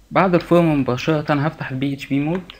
بعد الفورم مباشرة هفتح البي اتش بي مود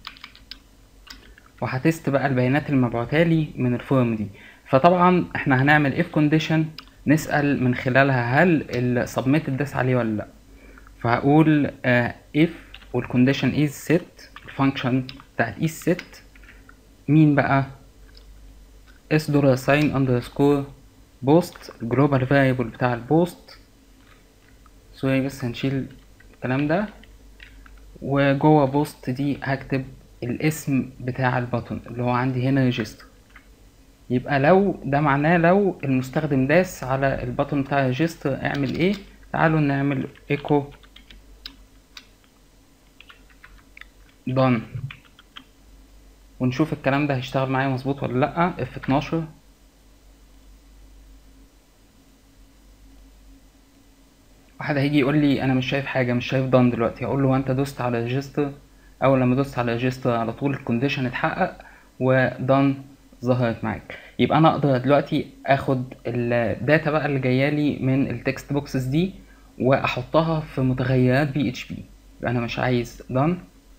وهتست بقى البيانات المبعوثة لي من الفورم دي فطبعا احنا هنعمل اف كونديشن نسأل من خلالها هل السبميت اتداس عليه ولا لا فهقول اف والكونديشن از set الفانكشن بتاعت is set مين بقى اس دولار ساين اندرسكور بوست الجلوبال فاريبل بتاع البوست سوري بس هنشيل الكلام ده وجوه بوست دي هكتب الاسم بتاع البطن اللي هو عندي هنا ريجستر يبقى لو ده معناه لو المستخدم داس على البطن بتاع ريجستر اعمل ايه تعالوا نعمل ايكو done ونشوف الكلام ده هيشتغل معايا مظبوط ولا لا اف 12 واحد هيجي يقول لي انا مش شايف حاجه مش شايف دان دلوقتي هقول له هو انت دوست على ريجستر اول لما دوست على ريجستر على طول الكونديشن اتحقق ودان ظهرت معاك يبقى انا اقدر دلوقتي اخد الداتا بقى اللي جايه لي من التكست بوكسز دي واحطها في متغيرات بي اتش بي يبقى انا مش عايز done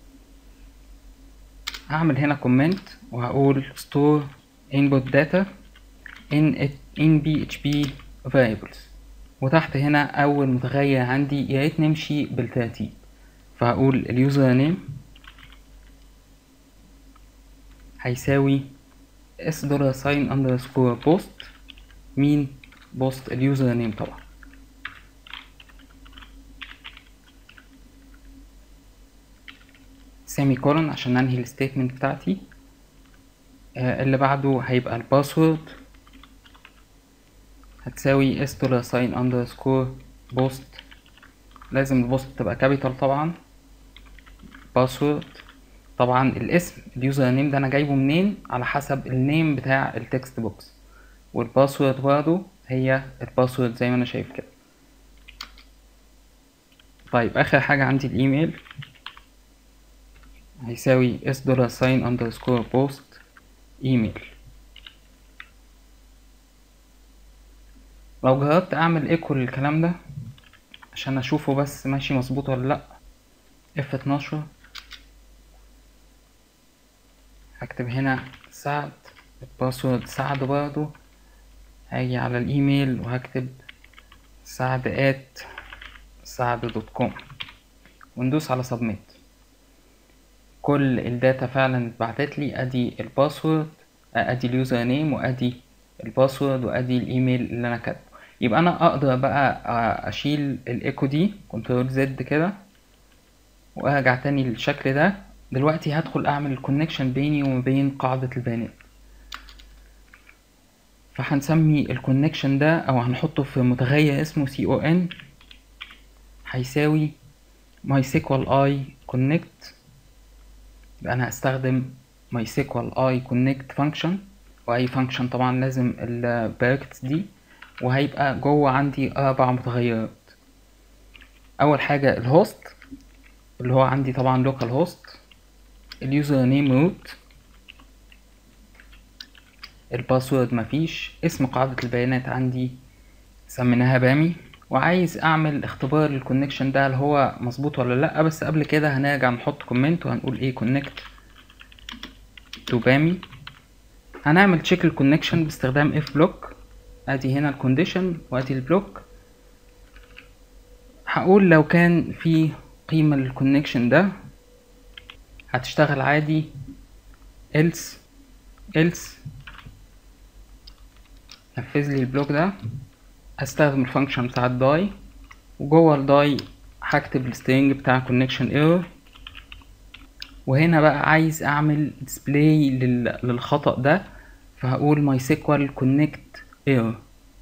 هعمل هنا كومنت وهقول store input data in in php variables وتحت هنا اول متغير عندي يا ريت نمشي بالترتيب فهقول اليوزر نيم هيساوي اس دولار ساين اندرسكور بوست مين بوست اليوزر نيم طبعا سيمي كولون عشان انهي الستيتمنت بتاعتي آه اللي بعده هيبقى الباسورد هتساوي اس دولار ساين اندرسكور بوست لازم البوست تبقى كابيتال طبعا باسورد طبعا الاسم اليوزر نيم ده انا جايبه منين على حسب النيم بتاع التكست بوكس والباسورد برضه هي الباسورد زي ما انا شايف كده طيب اخر حاجة عندي الايميل هيساوي اس دولار ساين اندرسكور بوست ايميل لو جربت اعمل ايكو للكلام ده عشان اشوفه بس ماشي مظبوط ولا لا اف 12 هكتب هنا سعد الباسورد سعد برضو هاجي على الايميل وهكتب سعد ات سعد دوت كوم وندوس على سبميت كل الداتا فعلا اتبعتت لي ادي الباسورد ادي اليوزر نيم وادي الباسورد وادي الايميل اللي انا كاتبه يبقى انا اقدر بقى اشيل الايكو دي كنترول زد كده وارجع تاني للشكل ده دلوقتي هدخل اعمل الكونكشن بيني وما بين قاعدة البيانات فهنسمي الكونكشن ده او هنحطه في متغير اسمه سي او ان هيساوي MySQL I connect يبقى انا هستخدم MySQL I connect function واي فانكشن طبعا لازم الباكتس دي وهيبقى جوه عندي اربع متغيرات اول حاجة الهوست اللي هو عندي طبعا local host اليوزر نيم روت الباسورد مفيش اسم قاعدة البيانات عندي سميناها بامي وعايز اعمل اختبار للكونكشن ده هل هو مظبوط ولا لا بس قبل كده هنرجع نحط كومنت وهنقول ايه كونكت تو بامي هنعمل تشيك الكونكشن باستخدام اف بلوك ادي هنا الكونديشن وادي البلوك هقول لو كان في قيمة للكونكشن ده هتشتغل عادي else else نفذ لي البلوك ده هستخدم الفانكشن بتاع الداي وجوه الداي هكتب السترينج بتاع connection error وهنا بقى عايز اعمل ديسبلاي لل... للخطأ ده فهقول MySQL connect error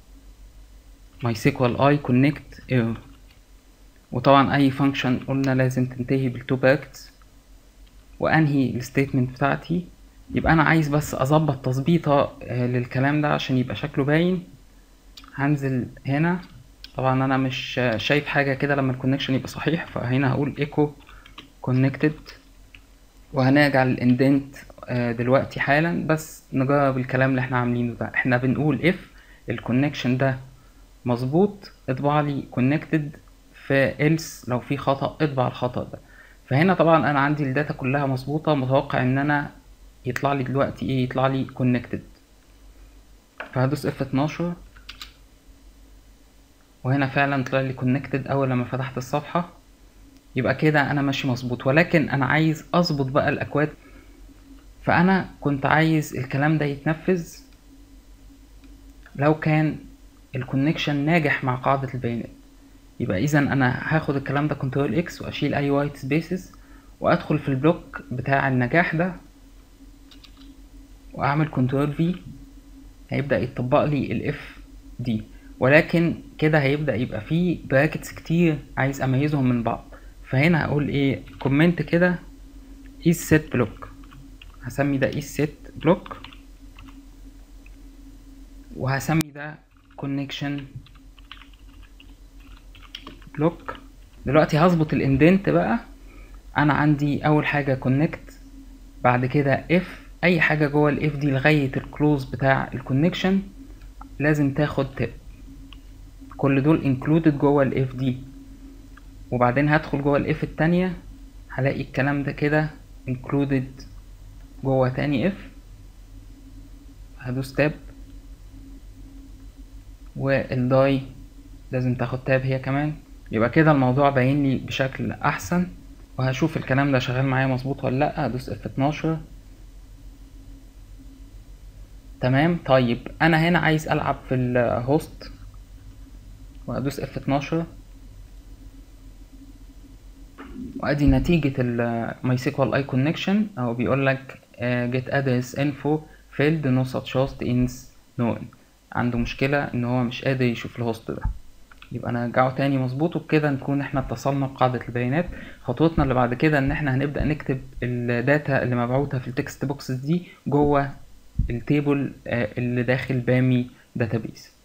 MySQL I connect error وطبعا اي فانكشن قلنا لازم تنتهي بالتو باكتس وانهي الستيتمنت بتاعتي يبقى انا عايز بس اظبط تظبيطه للكلام ده عشان يبقى شكله باين هنزل هنا طبعا انا مش شايف حاجه كده لما الكونكشن يبقى صحيح فهنا هقول ايكو كونكتد وهنرجع للاندنت دلوقتي حالا بس نجرب الكلام اللي احنا عاملينه ده احنا بنقول اف الكونكشن ده مظبوط اطبع لي كونكتد في else لو في خطأ اطبع الخطأ ده فهنا طبعا انا عندي الداتا كلها مظبوطة متوقع ان انا يطلع لي دلوقتي ايه يطلع لي connected فهدوس F12 وهنا فعلا طلع لي connected اول لما فتحت الصفحة يبقى كده انا ماشي مظبوط ولكن انا عايز اظبط بقى الاكواد فانا كنت عايز الكلام ده يتنفذ لو كان الكونكشن ناجح مع قاعدة البيانات يبقى اذا انا هاخد الكلام ده كنترول اكس واشيل اي وايت سبيسز وادخل في البلوك بتاع النجاح ده واعمل كنترول في هيبدأ يطبق لي الاف دي ولكن كده هيبدأ يبقى فيه براكتس كتير عايز اميزهم من بعض فهنا هقول ايه كومنت كده is set block هسمي ده is set block وهسمي ده connection block دلوقتي هظبط الاندنت بقى انا عندي اول حاجة connect بعد كده if اي حاجة جوه الاف دي لغاية الكلوز بتاع الكونكشن لازم تاخد تب كل دول included جوه الاف دي وبعدين هدخل جوه الاف التانية هلاقي الكلام ده كده included جوه تاني اف هدوس تاب والداي لازم تاخد تاب هي كمان يبقى كده الموضوع باين لي بشكل احسن وهشوف الكلام ده شغال معايا مظبوط ولا لا هدوس اف 12 تمام طيب انا هنا عايز العب في الهوست وادوس اف 12 وادي نتيجة الماي سيكوال اي كونكشن اهو بيقول لك get address info failed no such host is known عنده مشكلة ان هو مش قادر يشوف الهوست ده يبقى نرجعه تاني مظبوط وبكده نكون احنا اتصلنا بقاعدة البيانات خطوتنا اللي بعد كده ان احنا هنبدأ نكتب الداتا اللي مبعوثة في التكست بوكسز دي جوه التيبل اللي داخل بامي داتابيس